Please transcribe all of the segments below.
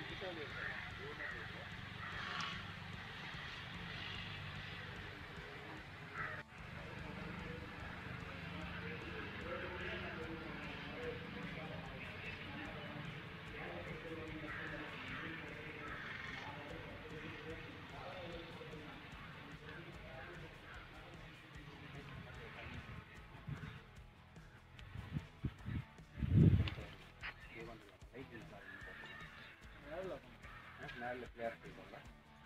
மேலே கிளியர் இருக்கும்ல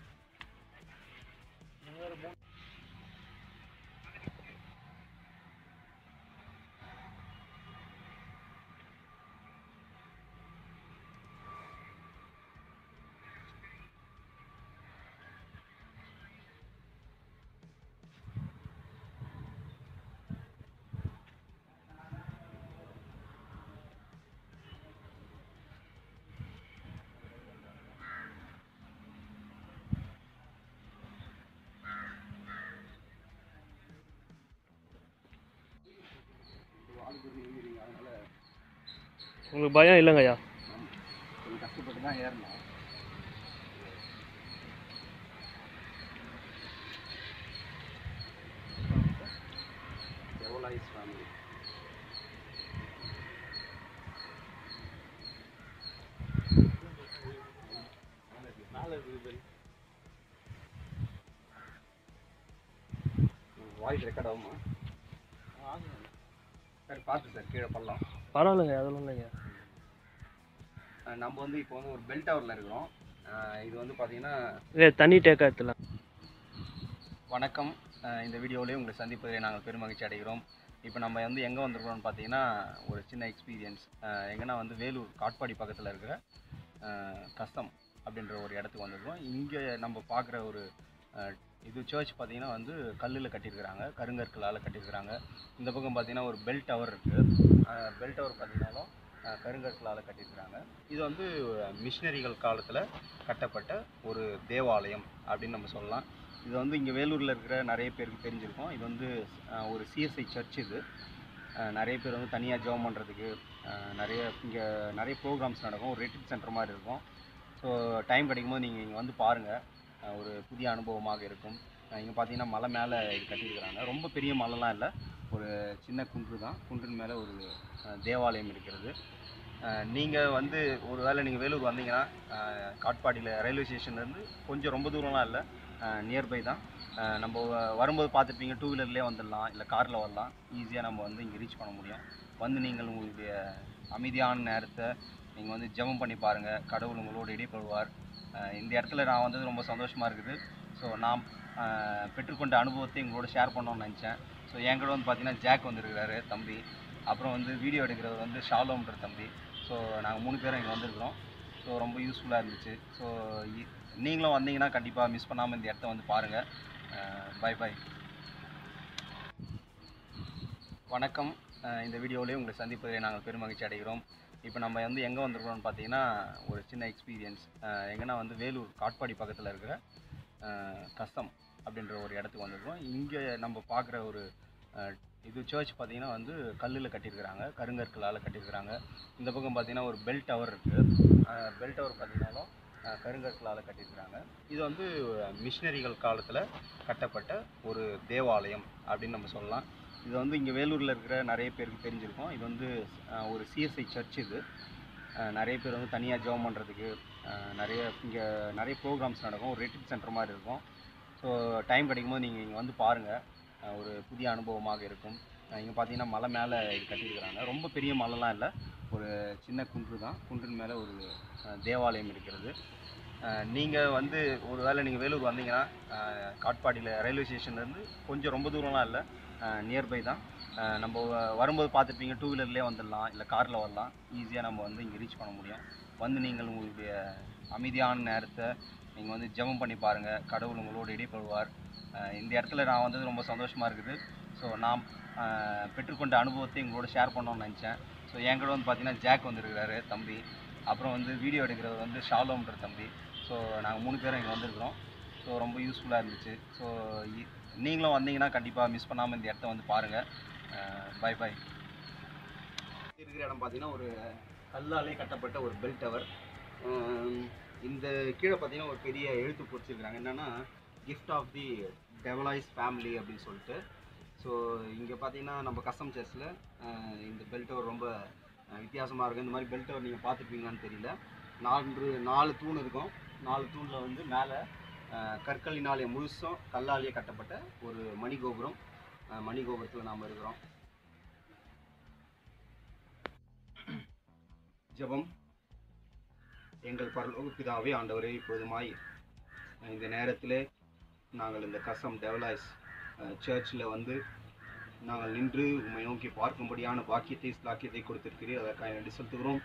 உங்களுக்கு பயம் இல்லைங்கய்யா கொஞ்சம் கஷ்டப்பட்டு தான் ஏறணும் எவ்வளோ ஐஸ் ஃபேமிலி வாய்ஸ் ரெக்கார்ட் ஆகுமா சார் பார்த்து சார் கீழே பண்ணலாம் பரவாயில்லைங்க அதெல்லாம் இல்லைங்க அஹ் நம்ம வந்து இப்போ வந்து ஒரு பெல் டவரில் இருக்கிறோம் அஹ் இது வந்து பார்த்தீங்கன்னா இதே தண்ணி டேக்கா எடுத்துலாம் வணக்கம் அஹ் இந்த வீடியோவிலே உங்களை சந்திப்பதில் நாங்கள் பெருமகிழ்ச்சி அடைகிறோம் இப்போ நம்ம வந்து எங்கே வந்திருக்கிறோம்னு பார்த்தீங்கன்னா ஒரு சின்ன எக்ஸ்பீரியன்ஸ் எங்கன்னா வந்து வேலூர் காட்பாடி பக்கத்தில் இருக்கிற அஹ், கஸ்தம் அப்படின்ற ஒரு இடத்துக்கு வந்திருக்கோம் இங்கே நம்ம பார்க்குற ஒரு அஹ், இது சர்ச் பார்த்தீங்கன்னா வந்து கல்லில் கட்டியிருக்கிறாங்க கருங்கற்களால் கட்டியிருக்கிறாங்க இந்த பக்கம் பார்த்தீங்கன்னா ஒரு பெல் டவர் இருக்குது பெல் டவர் பார்த்தீங்கன்னாலும் அஹ், கருங்கற்களால் கட்டியிருக்கிறாங்க இது வந்து மிஷினரிகள் காலத்தில் கட்டப்பட்ட ஒரு தேவாலயம் அப்படின்னு நம்ம சொல்லலாம் இது வந்து இங்கே வேலூரில் இருக்கிற நிறைய பேருக்கு தெரிஞ்சிருக்கும் இது வந்து அஹ், ஒரு சிஎஸ்ஐ சர்ச் இது அஹ், நிறைய பேர் வந்து தனியாக ஜெபம் பண்ணுறதுக்கு நிறைய இங்கே நிறைய ப்ரோக்ராம்ஸ் நடக்கும் ஒரு ரெட்ரிட் சென்டர் மாதிரி இருக்கும் ஸோ டைம் கிடைக்கும்போது நீங்கள் இங்கே வந்து பாருங்கள் ஒரு புதிய அனுபவமாக இருக்கும் இங்கே பார்த்தீங்கன்னா மலை மேலே இது கட்டியிருக்கிறாங்க ரொம்ப பெரிய மலைலாம் இல்லை ஒரு சின்ன குன்று தான் குன்றின் மேலே ஒரு அஹ், தேவாலயம் இருக்கிறது நீங்கள் வந்து ஒரு வேளை நீங்கள் வேலூர் வந்தீங்கன்னா அஹ், காட்பாடியில் ரயில்வே ஸ்டேஷன்லேருந்து கொஞ்சம் ரொம்ப தூரம்லாம் இல்லை நியர்பை தான் அஹ் நம்ம வ- வரும்போது பார்த்துருப்பீங்க டூ வீலர்லேயே வந்துடலாம் இல்லை காரில் வரலாம் ஈஸியாக நம்ம வந்து இங்கே ரீச் பண்ண முடியும் வந்து நீங்கள் உங்களுடைய அமைதியான நேரத்தை நீங்கள் வந்து ஜெபம் பண்ணி பாருங்கள் கடவுள் உங்களோடு இடைப்படுவார் அஹ் இந்த இடத்துல நான் வந்தது ரொம்ப சந்தோஷமாக இருக்குது ஸோ நான் அஹ், பெற்றுக்கொண்ட அனுபவத்தை எங்களோட ஷேர் பண்ணணும்னு நினச்சேன் ஸோ என் கூட வந்து பார்த்தீங்கன்னா ஜாக் வந்திருக்கிறாரு தம்பி அப்புறம் வந்து வீடியோ எடுக்கிறவர் வந்து ஷாலோம்ன்ற தம்பி ஸோ நாங்கள் மூணு பேரும் இங்கே வந்திருக்கிறோம் ஸோ ரொம்ப யூஸ்ஃபுல்லாக இருந்துச்சு ஸோ நீங்களும் வந்தீங்கன்னா கண்டிப்பாக மிஸ் பண்ணாமல் இந்த இடத்த வந்து பாருங்கள் பை பை வணக்கம் அஹ் இந்த வீடியோவிலே உங்களை சந்திப்பதில் நாங்கள் பெருமகிழ்ச்சி அடைகிறோம் இப்போ நம்ம வந்து எங்கே வந்திருக்கிறோம்னு பார்த்தீங்கன்னா ஒரு சின்ன எக்ஸ்பீரியன்ஸ் எங்கன்னா வந்து வேலூர் காட்பாடி பக்கத்தில் இருக்கிற அஹ், கஸ்தம் அப்படின்ற ஒரு இடத்துக்கு வந்திருக்கோம் இங்கே நம்ம பார்க்குற ஒரு அஹ், இது சர்ச் பார்த்தீங்கன்னா வந்து கல்லில் கட்டியிருக்கிறாங்க கருங்கற்களால் கட்டியிருக்கிறாங்க இந்த பக்கம் பார்த்தீங்கன்னா ஒரு பெல் டவர் இருக்குது பெல் டவர் பார்த்தீங்கன்னாலும் அஹ், கருங்கற்களால் கட்டியிருக்கிறாங்க இது வந்து மிஷினரிகள் காலத்தில் கட்டப்பட்ட ஒரு தேவாலயம் அப்படின்னு நம்ம சொல்லலாம் இது வந்து இங்கே வேலூரில் இருக்கிற நிறைய பேருக்கு தெரிஞ்சிருக்கும் இது வந்து அஹ், ஒரு சிஎஸ்ஐ சர்ச் இது அஹ், நிறைய பேர் வந்து தனியாக ஜெபம் பண்ணுறதுக்கு நிறைய இங்கே நிறைய ப்ரோக்ராம்ஸ் நடக்கும் ஒரு ரெட்ரிட் சென்டர் மாதிரி இருக்கும் ஸோ டைம் கிடைக்கும்போது நீங்கள் இங்கே வந்து பாருங்கள் ஒரு புதிய அனுபவமாக இருக்கும் இங்கே பார்த்தீங்கன்னா மலை மேலே இது கட்டியிருக்கிறாங்க ரொம்ப பெரிய மலைலாம் இல்லை ஒரு சின்ன குன்று தான் குன்றின் மேலே ஒரு அஹ், தேவாலயம் இருக்கிறது நீங்கள் வந்து ஒரு வேளை நீங்கள் வேலூர் வந்தீங்கன்னா அஹ், காட்பாடியில் ரயில்வே ஸ்டேஷன்லேருந்து கொஞ்சம் ரொம்ப தூரம்லாம் இல்லை நியர்பை தான் அஹ், நம்ம வ- வரும்போது பார்த்துருப்பீங்க டூ வீலர்லேயே வந்துடலாம் இல்லை காரில் வரலாம் ஈஸியாக நம்ம வந்து இங்கே ரீச் பண்ண முடியும் வந்து நீங்கள் உங்களுடைய அமைதியான நேரத்தை நீங்கள் வந்து ஜெபம் பண்ணி பாருங்கள் கடவுள் உங்களோடு இடைப்படுவார் அஹ், இந்த இடத்துல நான் வந்தது ரொம்ப சந்தோஷமாக இருக்குது ஸோ நான் அஹ், பெற்றுக்கொண்ட அனுபவத்தை எங்களோட ஷேர் பண்ணணும்னு நினச்சேன் ஸோ என் கூட வந்து பார்த்தீங்கன்னா ஜாக் வந்திருக்கிறாரு தம்பி அப்புறம் வந்து வீடியோ எடுக்கிறவர் வந்து ஷாலோம்ன்ற தம்பி ஸோ நாங்கள் மூணு பேரும் இங்கே வந்திருக்கிறோம் ஸோ ரொம்ப யூஸ்ஃபுல்லாக இருந்துச்சு ஸோ நீங்களும் வந்தீங்கன்னா கண்டிப்பாக மிஸ் பண்ணாமல் இந்த இடத்த வந்து பாருங்கள் பை பை இருக்கிற இடம் பார்த்தீங்கன்னா ஒரு கல்லாலே கட்டப்பட்ட ஒரு பெல் டவர் இந்த கீழே பார்த்தீங்கன்னா ஒரு பெரிய எழுத்து பொறிச்சிருக்கிறாங்க என்னன்னா gift of the Devaloys family அப்படின்னு சொல்லிட்டு ஸோ இங்கே பார்த்தீங்கன்னா நம்ம கஸ்டம் சர்ச்சில் இந்த பெல் டவர் ரொம்ப வித்தியாசமாக இருக்கும் இந்த மாதிரி பெல் டவர் நீங்கள் பார்த்துருப்பீங்களான்னு தெரியல நான்கு நாலு தூண் இருக்கும் நாலு தூணில் வந்து மேலே கற்களினாலே முழுசும் கல்லாலேயே கட்டப்பட்ட ஒரு மணிகோபுரம் அஹ், மணிகோபுரத்தில் நாம் இருக்கிறோம் ஜெபம் எங்கள் பரலோக பிதாவே ஆண்டவரே இப்பொழுதுமாய் அஹ், இந்த நேரத்திலே நாங்கள் இந்த கசம் டெவலாய்ஸ் சர்ச்சில் வந்து நாங்கள் நின்று உம்மை நோக்கி பார்க்கும்படியான பாக்கியத்தை ஸ்லாக்கியத்தை கொடுத்திருக்கிறீர் அதற்காக நன்றி செலுத்துகிறோம்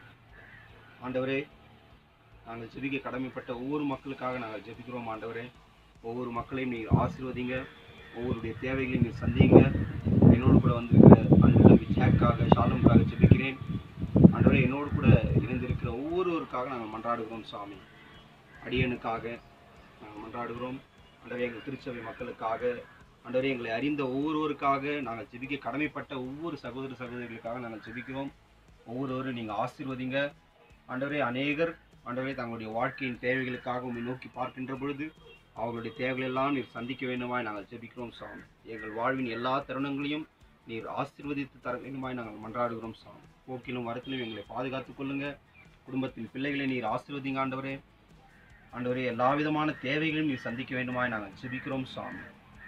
ஆண்டவரே நாங்கள் ஜெபிக்க கடமைப்பட்ட ஒவ்வொரு மக்களுக்காக நாங்கள் ஜெபிக்கிறோம் ஆண்டவரே ஒவ்வொரு மக்களையும் நீர் ஆசீர்வதிங்க ஒவ்வொருடைய தேவைகளையும் நீர் சந்திங்க என்னோடு கூட வந்திருக்கிற அன்பு தம்பி ஜாக்காக ஷாலமுக்காக ஜெபிக்கிறேன் ஆண்டவரே என்னோடு கூட இணைந்திருக்கிற ஒவ்வொருவருக்காக நாங்கள் மன்றாடுகிறோம் சாமி அடியனுக்காக நாங்கள் மன்றாடுகிறோம் ஆண்டவரே எங்கள் திருச்சபை மக்களுக்காக ஆண்டவரே எங்களை அறிந்த ஒவ்வொருவருக்காக நாங்கள் ஜெபிக்க கடமைப்பட்ட ஒவ்வொரு சகோதர சகோதரிகளுக்காக நாங்கள் ஜெபிக்கிறோம் ஒவ்வொருவரும் நீங்கள் ஆசீர்வதிங்க ஆண்டவரே அநேகர் ஆண்டவரே தங்களுடைய வாழ்க்கையின் தேவைகளுக்காக உம்மை நோக்கி பார்க்கின்ற பொழுது அவர்களுடைய தேவைகளெல்லாம் நீர் சந்திக்க வேண்டுமாய் நாங்கள் ஜெபிக்கிறோம் சாமி எங்கள் வாழ்வின் எல்லா தருணங்களையும் நீர் ஆசீர்வதித்து தர வேண்டுமாய் நாங்கள் மன்றாடுகிறோம் சாமி போக்கிலும் வரத்திலும் எங்களை பாதுகாத்துக் கொள்ளுங்க குடும்பத்தின் பிள்ளைகளை நீர் ஆசீர்வதிங்க ஆண்டவரே ஆண்டவரே எல்லா விதமான தேவைகளையும் நீர் சந்திக்க வேண்டுமாய் நாங்கள் ஜெபிக்கிறோம் சாமி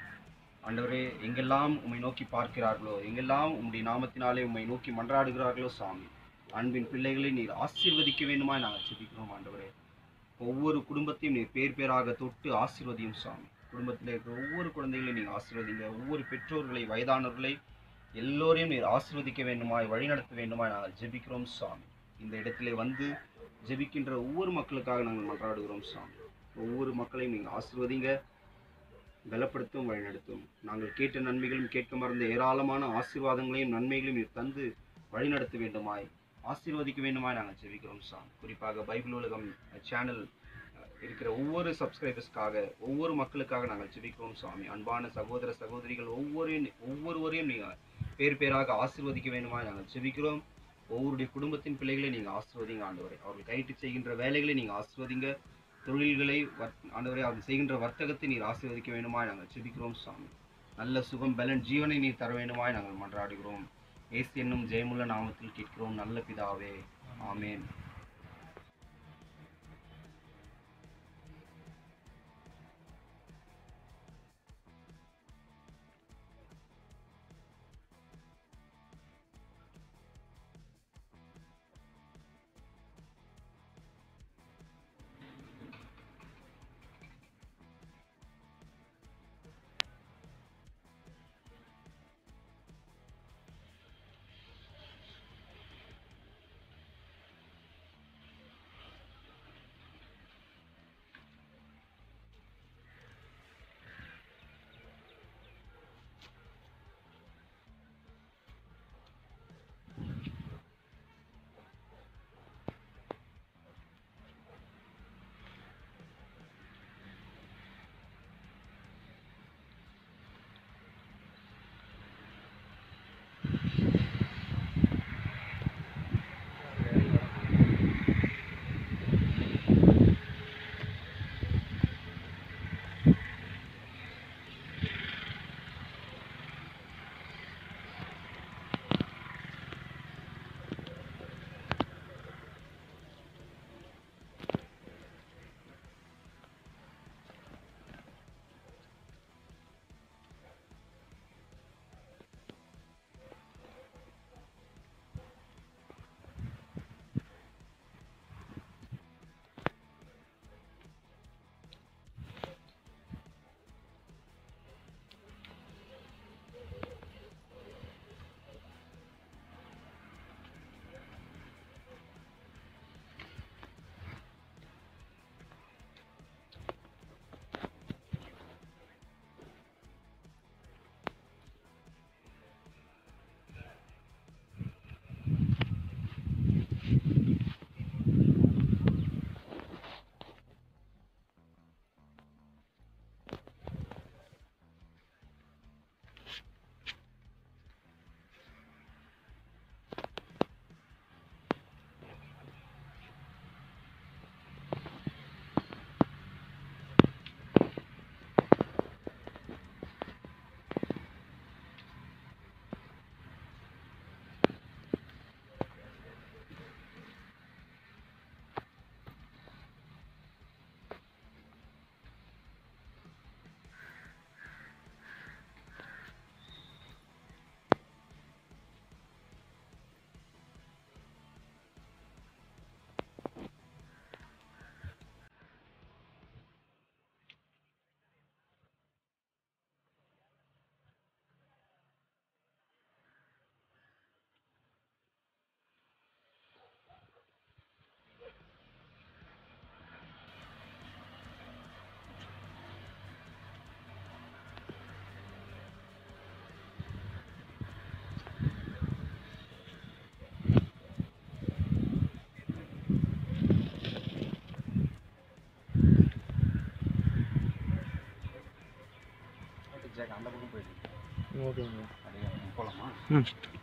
ஆண்டவரே எங்கெல்லாம் உம்மை நோக்கி பார்க்கிறார்களோ எங்கெல்லாம் உம்முடைய நாமத்தினாலே உம்மை நோக்கி மன்றாடுகிறார்களோ சாமி அன்பின் பிள்ளைகளை நீர் ஆசீர்வதிக்க வேண்டுமாய் நாங்கள் ஜெபிக்கிறோம் ஆண்டவரே ஒவ்வொரு குடும்பத்தையும் நீர் பேர் பேராக தொட்டு ஆசீர்வதியும் சாமி குடும்பத்தில் இருக்கிற ஒவ்வொரு குழந்தைகளையும் நீர் ஆசீர்வதிங்க ஒவ்வொரு பெற்றோர்களை வயதானவர்களை எல்லோரையும் நீர் ஆசீர்வதிக்க வேண்டுமாய் வழிநடத்த வேண்டுமாய் நாங்கள் ஜெபிக்கிறோம் சாமி இந்த இடத்திலே வந்து ஜெபிக்கின்ற ஒவ்வொரு மக்களுக்காக நாங்கள் மன்றாடுகிறோம் சாமி ஒவ்வொரு மக்களையும் நீங்கள் ஆசீர்வதிங்க பலப்படுத்தும் வழிநடத்தும் நாங்கள் கேட்ட நன்மைகளும் கேட்க மறந்த ஏராளமான ஆசீர்வாதங்களையும் நன்மைகளையும் நீர் தந்து வழிநடத்த வேண்டுமாய் ஆசீர்வதிக்க வேண்டுமாய் நாங்கள் ஜெபிக்கிறோம் சாமி குறிப்பாக பைபிள் உலகம் சேனல் இருக்கிற ஒவ்வொரு சப்ஸ்கிரைபர்ஸ்க்காக ஒவ்வொரு மக்களுக்காக நாங்கள் ஜெபிக்கிறோம் சாமி அன்பான சகோதர சகோதரிகள் ஒவ்வொரு ஒவ்வொருவரையும் நீங்கள் பேர் பேராக ஆசீர்வதிக்க வேண்டுமாய் நாங்கள் ஜெபிக்கிறோம் ஒவ்வொருடைய குடும்பத்தின் பிள்ளைகளை நீங்கள் ஆசீர்வதிங்க ஆண்டவரை அவர்கள் கைட்டு செய்கின்ற வேலைகளை நீங்கள் ஆசீர்வதிங்க தொழில்களை வர்- ஆண்டவரே அவர்கள் செய்கின்ற வர்த்தகத்தை நீர் ஆசீர்வதிக்க வேண்டுமாய் நாங்கள் ஜெபிக்கிறோம் சாமி நல்ல சுகம் பலன் ஜீவனை நீர் தர வேண்டுமாய் நாங்கள் மன்றாடுகிறோம் ஏசு என்னும் ஜெயமுள்ள நாமத்தில் கேட்கிறோம் நல்ல பிதாவே ஆமென் ஓகேங்க போகலாமா ம்